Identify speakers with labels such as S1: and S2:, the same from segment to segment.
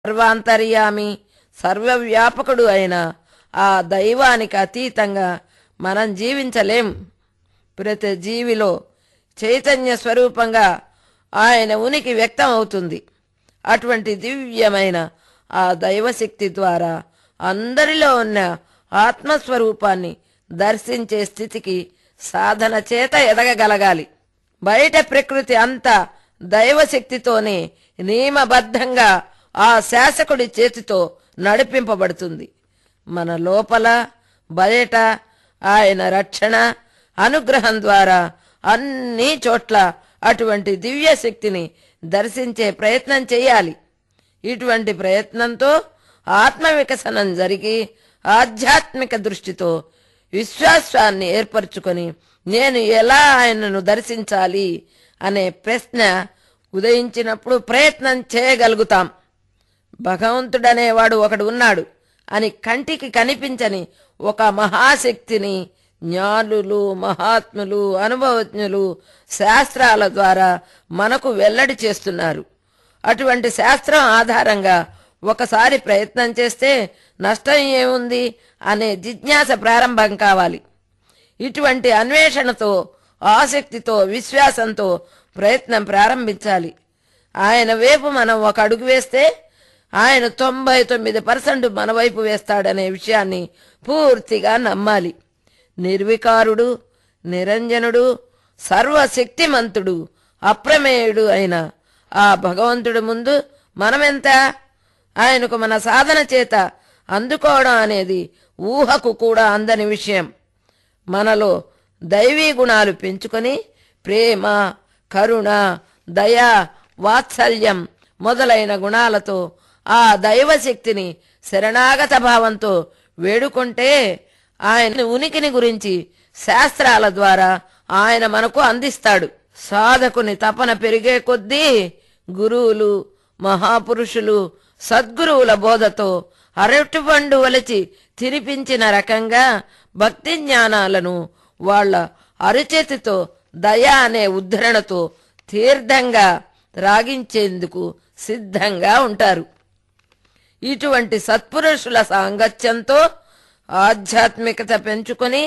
S1: సర్వాంతర్యామి సర్వవ్యాపకుడు అయిన ఆ దైవానికి అతీతంగా మనం జీవించలేం ప్రతి జీవిలో చైతన్య స్వరూపంగా ఆయన ఉనికి వ్యక్తం అవుతుంది అటువంటి దివ్యమైన ఆ దైవశక్తి ద్వారా అందరిలో ఉన్న ఆత్మస్వరూపాన్ని దర్శించే స్థితికి సాధన చేత ఎదగగలగాలి బయట ప్రకృతి అంతా దైవశక్తితోనే నియమబద్ధంగా ఆ శాసకుడి చేతితో నడిపింపబడుతుంది మన లోపల బయట ఆయన రక్షణ అనుగ్రహం ద్వారా అన్ని చోట్ల అటువంటి దివ్య శక్తిని దర్శించే ప్రయత్నం చేయాలి ఇటువంటి ప్రయత్నంతో ఆత్మ వికసనం జరిగి ఆధ్యాత్మిక దృష్టితో విశ్వాసాన్ని ఏర్పరచుకొని నేను ఎలా ఆయనను దర్శించాలి అనే ప్రశ్న ఉదయించినప్పుడు ప్రయత్నం చేయగలుగుతాం భగవంతుడనేవాడు ఒకడు ఉన్నాడు అని కంటికి కనిపించని ఒక మహాశక్తిని జ్ఞానులు మహాత్ములు అనుభవజ్ఞులు శాస్త్రాల ద్వారా మనకు వెల్లడి చేస్తున్నారు అటువంటి శాస్త్రం ఆధారంగా ఒకసారి ప్రయత్నం చేస్తే నష్టం ఏముంది అనే జిజ్ఞాస ప్రారంభం కావాలి ఇటువంటి అన్వేషణతో ఆసక్తితో విశ్వాసంతో ప్రయత్నం ప్రారంభించాలి ఆయన వైపు మనం ఒక అడుగు వేస్తే ఆయన తొంభై తొమ్మిది పర్సెంట్ మన వైపు వేస్తాడనే విషయాన్ని పూర్తిగా నమ్మాలి నిర్వికారుడు నిరంజనుడు సర్వశక్తిమంతుడు అప్రమేయుడు అయిన ఆ భగవంతుడి ముందు మనమెంత ఆయనకు మన సాధన చేత అందుకోవడం అనేది ఊహకు కూడా అందని విషయం మనలో దైవీ గుణాలు పెంచుకొని ప్రేమ కరుణ దయ వాత్సల్యం మొదలైన గుణాలతో ఆ దైవశక్తిని శరణాగత భావంతో వేడుకుంటే ఆయన ఉనికిని గురించి శాస్త్రాల ద్వారా ఆయన మనకు అందిస్తాడు సాధకుని తపన పెరిగే కొద్దీ గురువులు మహాపురుషులు సద్గురువుల బోధతో అరటిపండు వలచి తినిపించిన రకంగా భక్తి జ్ఞానాలను వాళ్ళ అరుచేతితో దయ అనే ఉద్ధరణతో తీర్థంగా రాగించేందుకు సిద్ధంగా ఉంటారు ఇటువంటి సత్పురుషుల సాంగత్యంతో ఆధ్యాత్మికత పెంచుకొని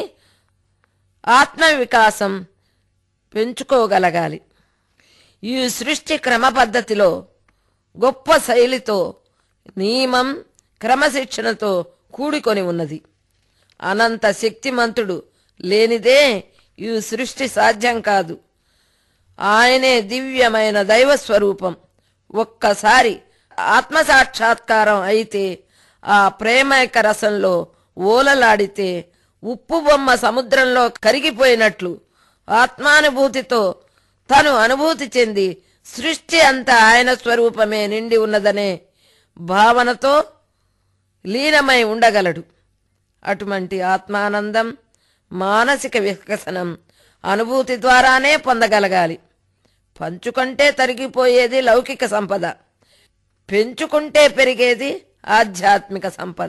S1: ఆత్మ వికాసం పెంచుకోగలగాలి ఈ సృష్టి క్రమ పద్ధతిలో గొప్ప శైలితో నియమం క్రమశిక్షణతో కూడుకొని ఉన్నది అనంత శక్తిమంతుడు లేనిదే ఈ సృష్టి సాధ్యం కాదు ఆయనే దివ్యమైన దైవ స్వరూపం ఒక్కసారి ఆత్మసాక్షాత్కారం అయితే ఆ ప్రేమైక రసంలో ఓలలాడితే ఉప్పు బొమ్మ సముద్రంలో కరిగిపోయినట్లు ఆత్మానుభూతితో తను అనుభూతి చెంది సృష్టి అంతా ఆయన స్వరూపమే నిండి ఉన్నదనే భావనతో లీనమై ఉండగలడు అటువంటి ఆత్మానందం మానసిక వికసనం అనుభూతి ద్వారానే పొందగలగాలి పంచుకుంటే తరిగిపోయేది లౌకిక సంపద పెంచుకుంటే పెరిగేది ఆధ్యాత్మిక సంపద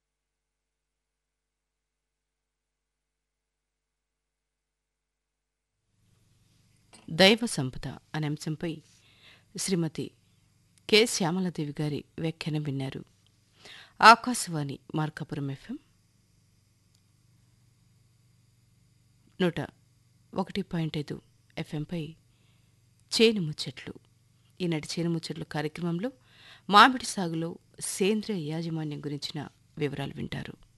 S2: దైవ సంపద అనే అంశంపై శ్రీమతి కె శ్యామలదేవి గారి వ్యాఖ్యానం విన్నారు ఆకాశవాణి మార్కాపురం ఎఫ్ఎం నూట ఒకటి పాయింట్ ఐదు ఎఫ్ఎంపై చేను ముచ్చట్లు ఈనాటి చేను ముచ్చట్లు కార్యక్రమంలో మామిడి సాగులో సేంద్రియ యాజమాన్యం గురించిన వివరాలు వింటారు